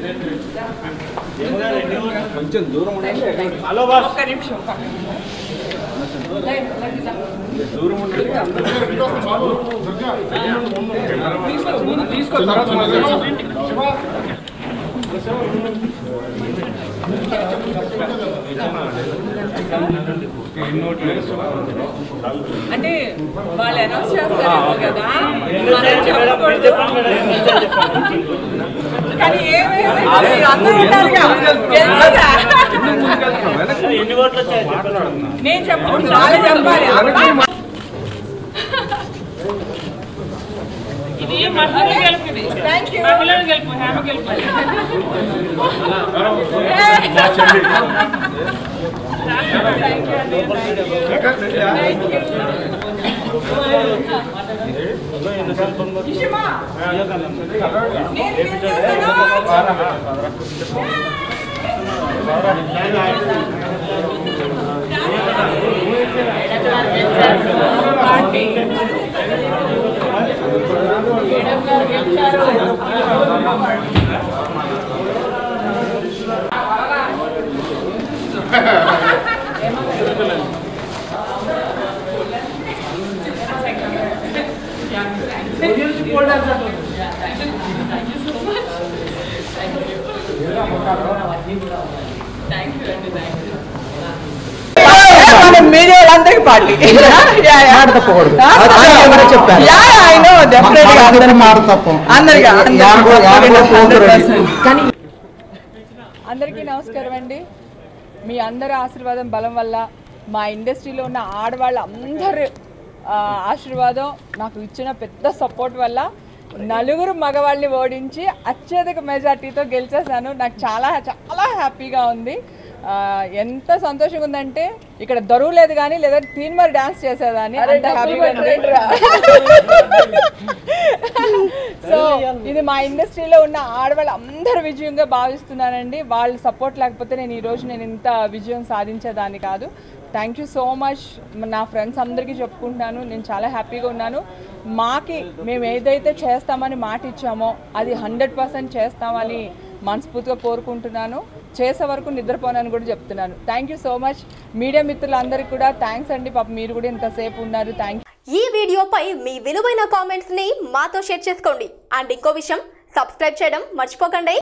కొంచెం దూరం ఉండండి హలో బాస్ ఒక్క నిమిషం దూరం ఉండండి అంటే వాళ్ళు అనౌన్స్ చేస్తారేమో కదా మనం చెప్పకూడదు కానీ ఏమైంది మీరు అందరూ ఉన్నారుగా గెలుస్తారా? ఎన్ని ఓట్లు వచ్చాయి చెప్పండి. నేను చెప్పకూడదు వాళ్ళే చెప్పాలి అబ్బా. ఇది మహిళలు గెలుపు ఇది Thank you. మహిళలు గెలుపు హేమ గెలుపు ఇషిమా, నేను గెలిచేసాను. మన మీడియా వాళ్ళందరికీ పార్టీ మాట తప్పకూడదు అది ఎవరో చెప్పారు అందరి మాట తప్ప అందరికీ యాభై యాభై పోతురండి. కానీ అందరికీ నమస్కారం అండి మీ అందరి ఆశీర్వాదం బలం వల్ల మా ఇండస్ట్రీలో ఉన్న ఆడవాళ్ళ అందరి ఆ, ఆశీర్వాదం నాకు ఇచ్చిన పెద్ద సపోర్ట్ వల్ల నలుగురు మగవాళ్ళని ఓడించి అత్యధిక మెజార్టీతో గెలిచేశాను నాకు చాలా చాలా హ్యాపీగా ఉంది ఆ, ఎంత సంతోషంగా ఉందంటే ఇక్కడ దొరువు లేదు కానీ లేదా తీన్మర్ డాన్స్ చేసేదాన్ని అంత హ్యాపీగా ఉంది సో ఇది మా ఇండస్ట్రీలో ఉన్న ఆడవాళ్ళు అందరు విజయంగా భావిస్తున్నానండి వాళ్ళ సపోర్ట్ లేకపోతే నేను ఈ రోజు నేను ఇంత విజయం సాధించేదాన్ని కాదు థ్యాంక్ యూ సో మచ్ నా ఫ్రెండ్స్ అందరికీ చెప్పుకుంటున్నాను నేను చాలా హ్యాపీగా ఉన్నాను మాకి మేము ఏదైతే చేస్తామని మాట ఇచ్చామో అది హండ్రెడ్ పర్సెంట్ చేస్తామని మనస్ఫూర్తిగా కోరుకుంటున్నాను చేసే వరకు నిద్రపోనని కూడా చెప్తున్నాను thank you so much media మిత్రులందరికీ కూడా థ్యాంక్స్ అండి పాప మీరు కూడా ఇంతసేపు ఉన్నారు థ్యాంక్ ఈ వీడియోపై మీ విలువైన కామెంట్స్ ని మాతో షేర్ చేసుకోండి అండ్ ఇంకో విషయం సబ్స్క్రైబ్ చేయడం మర్చిపోకండి